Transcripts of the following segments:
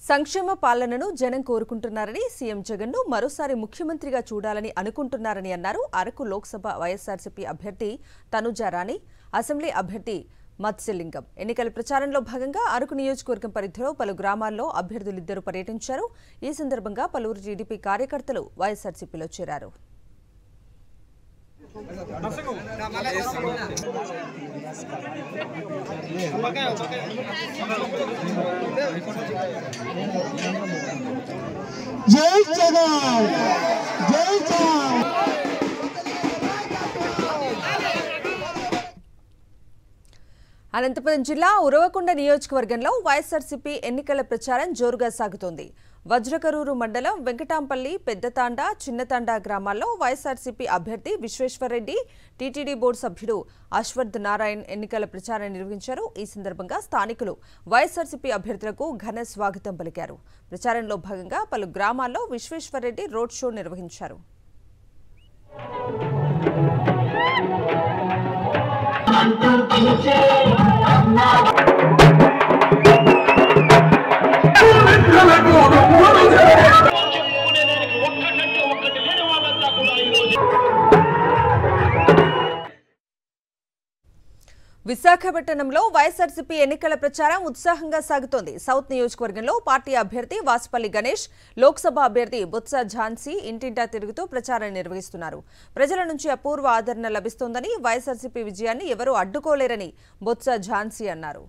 సంక్షేమ పాలనను జనం కోరుకుంటున్నారని సీఎం జగన్ను మరోసారి ముఖ్యమంత్రిగా చూడాలని అనుకుంటున్నారని అన్నారు అరకు లోక్సభ వైఎస్ఆర్సీపీ అభ్యర్థి తనుజా రాణి అసెంబ్లీ అభ్యర్థి మత్స్యలింగం ఎన్నికల ప్రచారంలో భాగంగా అరకు నియోజకవర్గం పరిధిలో పలు గ్రామాల్లో అభ్యర్థులిద్దరూ పర్యటించారు ఈ సందర్భంగా పలువురు టీడీపీ కార్యకర్తలు వైఎస్ఆర్సీపీలో చేరారు జై జగన్ జై జగన్ అనంతపురం జిల్లా ఉరవకొండ నియోజకవర్గంలో వైఎస్ఆర్సీపీ ఎన్నికల ప్రచారం జోరుగా సాగుతోంది వజ్రకరూరు మండలం వెంకటాంపల్లి పెద్దతాండా చిన్నతాండా గ్రామాల్లో వైఎస్ఆర్సీపీ అభ్యర్థి విశ్వేశ్వరరెడ్డి టీటీడీ బోర్డు సభ్యుడు అశ్వర్థ్ నారాయణ్ ఎన్నికల ప్రచారం నిర్వహించారు ఈ సందర్భంగా స్థానికులు వైఎస్ఆర్సీపీ అభ్యర్థులకు ఘన స్వాగతం పలికారు ప్రచారంలో భాగంగా పలు గ్రామాల్లో విశ్వేశ్వరరెడ్డి రోడ్ షో నిర్వహించారు చెప్పుకునేదానికి ఒక్కటంటే ఒక్కటి లేని వాళ్ళంతా కూడా ఈరోజు విశాఖపట్నంలో వైఎస్ఆర్సీపీ ఎన్నికల ప్రచారం ఉత్సాహంగా సాగుతోంది సౌత్ నియోజకవర్గంలో పార్టీ అభ్యర్థి వాసుపల్లి గణేష్ లోక్సభ అభ్యర్థి బొత్స ఝాన్సీ ఇంటింటా తిరుగుతూ ప్రచారం నిర్వహిస్తున్నారు ప్రజల నుంచి అపూర్వ ఆదరణ లభిస్తోందని వైఎస్ఆర్సీపీ విజయాన్ని ఎవరూ అడ్డుకోలేరని బొత్స ఝాన్సీ అన్నారు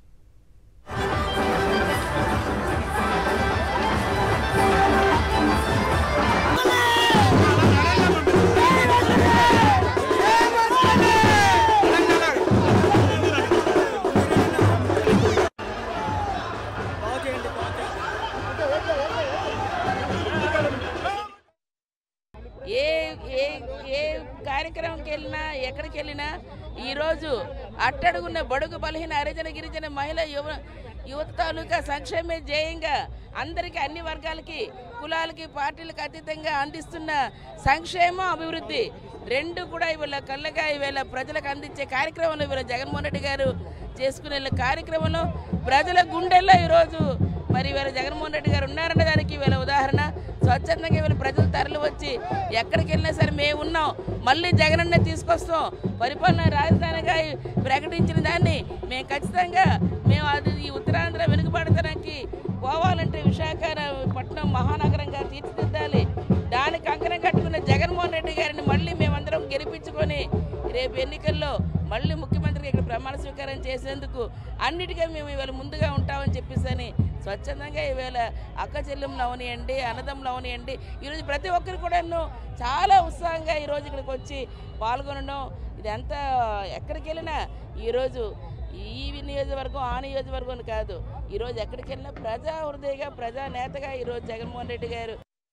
ఏ ఏ ఏ కార్యక్రమంకి వెళ్ళినా ఎక్కడికి వెళ్ళినా ఈరోజు అట్టడుగున్న బడుగు బలహీన హరిజన గిరిజన మహిళ యువ యువత తాలూకా సంక్షేమే ధ్యేయంగా అందరికీ అన్ని వర్గాలకి కులాలకి పార్టీలకు అతీతంగా అందిస్తున్న సంక్షేమం అభివృద్ధి రెండు కూడా ఇవాళ కళ్ళగా ఇవాళ ప్రజలకు అందించే కార్యక్రమంలో ఇవాళ జగన్మోహన్ రెడ్డి గారు చేసుకునే కార్యక్రమంలో ప్రజల గుండెల్లో ఈరోజు మరి ఇవాళ జగన్మోహన్ రెడ్డి గారు ఉన్నారన్న దానికి ఇవాళ ఉదాహరణ స్వచ్ఛందంగా ఇవాళ ప్రజలు తరలి వచ్చి ఎక్కడికి వెళ్ళినా సరే మేము ఉన్నాం మళ్ళీ జగనన్న తీసుకొస్తాం పరిపాలన రాజధానిగా ప్రకటించిన దాన్ని మేము ఖచ్చితంగా మేము అది ఈ ఉత్తరాంధ్ర వెనుకబడతనానికి పోవాలంటే విశాఖపట్నం మహానగరంగా తీర్చిదిద్దాలి దానికి కంకణం కట్టుకున్న జగన్మోహన్ రెడ్డి గారిని మళ్ళీ మేమందరం గెలిపించుకొని రేపు ఎన్నికల్లో మళ్ళీ ముఖ్యమంత్రిగా ఇక్కడ ప్రమాణ స్వీకారం చేసేందుకు అన్నిటికీ మేము ఇవాళ ముందుగా ఉంటామని చెప్పేసి అని స్వచ్ఛందంగా ఈవేళ అక్క చెల్లెములు అవనియండి అన్నదమ్ములు అవనియండి ఈరోజు ప్రతి ఒక్కరు కూడా చాలా ఉత్సాహంగా ఈరోజు ఇక్కడికి వచ్చి పాల్గొనడం ఇదంతా ఎక్కడికి వెళ్ళినా ఈరోజు ఈ నియోజకవర్గం ఆ నియోజకవర్గం అని కాదు ఈరోజు ఎక్కడికి వెళ్ళినా ప్రజా హృదయగా ప్రజా నేతగా ఈరోజు జగన్మోహన్ రెడ్డి గారు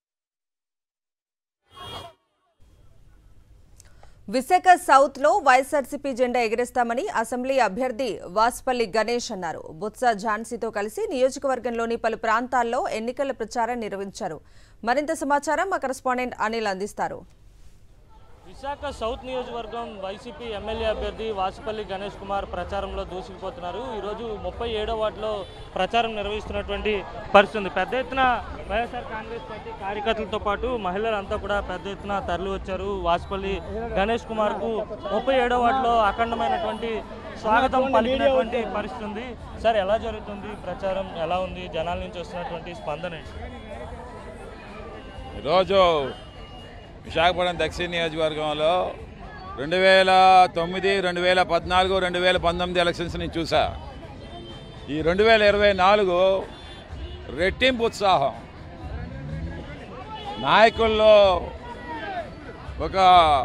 విశాఖ సౌత్ లో వైఎస్ఆర్సీపీ జెండా ఎగరేస్తామని అసెంబ్లీ అభ్యర్థి వాసుపల్లి గణేష్ అన్నారు బొత్స ఝాన్సీతో కలిసి నియోజకవర్గంలోని పలు ప్రాంతాల్లో ఎన్నికల ప్రచారం నిర్వహించారు మరింత సమాచారం మా కరెస్పాండెంట్ అనిల్ అందిస్తారు విశాఖ సౌత్ నియోజకవర్గం వైసీపీ ఎమ్మెల్యే అభ్యర్థి వాసుపల్లి గణేష్ కుమార్ ప్రచారంలో దూసుకుపోతున్నారు ఈరోజు ముప్పై ఏడో వార్డులో ప్రచారం నిర్వహిస్తున్నటువంటి పరిస్థితి ఉంది పెద్ద ఎత్తున వైఎస్ఆర్ కాంగ్రెస్ పార్టీ కార్యకర్తలతో పాటు మహిళలంతా కూడా పెద్ద ఎత్తున తరలి వచ్చారు వాసుపల్లి గణేష్ కుమార్కు ముప్పై ఏడో వార్డులో అఖండమైనటువంటి స్వాగతం పలికినటువంటి పరిస్థితి ఉంది సార్ ఎలా జరుగుతుంది ప్రచారం ఎలా ఉంది జనాల నుంచి వస్తున్నటువంటి స్పందన ఏంటి? ఈరోజు విశాఖపట్నం దక్షిణ నియోజకవర్గంలో రెండు వేల తొమ్మిది రెండు వేల పద్నాలుగు రెండు వేల పంతొమ్మిది ఎలక్షన్స్ నేను చూసా ఈ రెండు వేల ఇరవై నాలుగు రెట్టింపు ఉత్సాహం నాయకుల్లో ఒక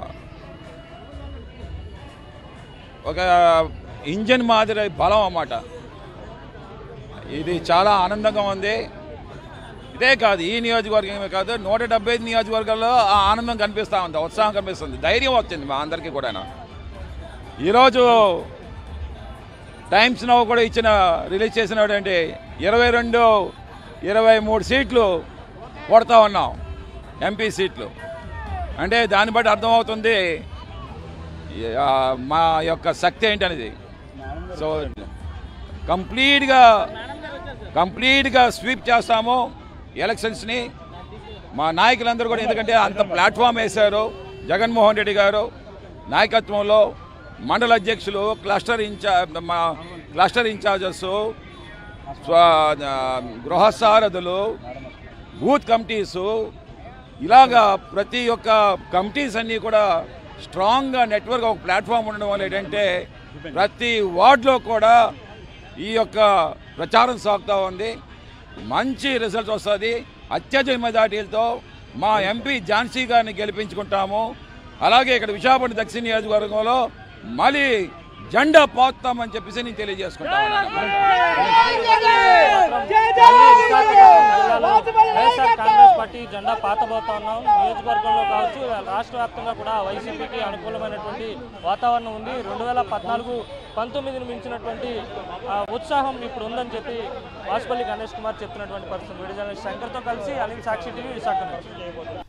ఒక ఇంజన్ మాదిరి బలం అన్నమాట ఇది చాలా ఆనందంగా ఉంది ఇదే కాదు ఈ నియోజకవర్గమే కాదు నూట డెబ్బై ఐదు నియోజకవర్గాల్లో ఆ ఆనందం కనిపిస్తూ ఉంది ఉత్సాహం కనిపిస్తుంది ధైర్యం వచ్చింది మా అందరికీ కూడా ఈరోజు టైమ్స్ నవ్ కూడా ఇచ్చిన రిలీజ్ చేసిన ఏంటి ఇరవై రెండు ఇరవై మూడు సీట్లు కొడతా ఉన్నాం ఎంపీ సీట్లు అంటే దాన్ని బట్టి అర్థమవుతుంది ఆ, మా యొక్క శక్తి ఏంటనేది సో కంప్లీట్గా కంప్లీట్గా స్వీప్ చేస్తాము ఎలక్షన్స్ని మా నాయకులందరూ కూడా ఎందుకంటే అంత ప్లాట్ఫామ్ వేశారు జగన్మోహన్ రెడ్డి గారు నాయకత్వంలో మండల అధ్యక్షులు క్లస్టర్ ఇన్ఛార్జ్ మా క్లస్టర్ ఇన్ఛార్జెస్ స్వ- ఆ, గృహ సారథులు బూత్ కమిటీసు ఇలాగా ప్రతి ఒక్క కమిటీస్ అన్నీ కూడా స్ట్రాంగ్గా నెట్వర్క్ ఒక ప్లాట్ఫామ్ ఉండడం వల్ల ఏంటంటే ప్రతి వార్డులో కూడా ఈ యొక్క ప్రచారం సాగుతూ ఉంది మంచి రిజల్ట్ వస్తుంది అత్యధిక మెజార్టీలతో మా ఎంపీ ఝాన్సీ గారిని గెలిపించుకుంటాము అలాగే ఇక్కడ విశాఖపట్నం దక్షిణ నియోజకవర్గంలో మళ్ళీ జెండా పోతామని చెప్పేసి నేను తెలియజేసుకుంటాను వైఎస్ఆర్ కాంగ్రెస్ పార్టీ జెండా పాతబోతా ఉన్నాం నియోజకవర్గంలో కావచ్చు రాష్ట్ర వ్యాప్తంగా కూడా వైసీపీకి అనుకూలమైనటువంటి వాతావరణం ఉంది రెండు వేల పద్నాలుగు పంతొమ్మిదిని మించినటువంటి ఆ, ఉత్సాహం ఇప్పుడు ఉందని చెప్పి వాసుపల్లి గణేష్ కుమార్ చెప్తున్నటువంటి పరిస్థితి విడుదల శంకర్తో కలిసి అనిల్ సాక్షి టీవీ విశాఖ నుంచి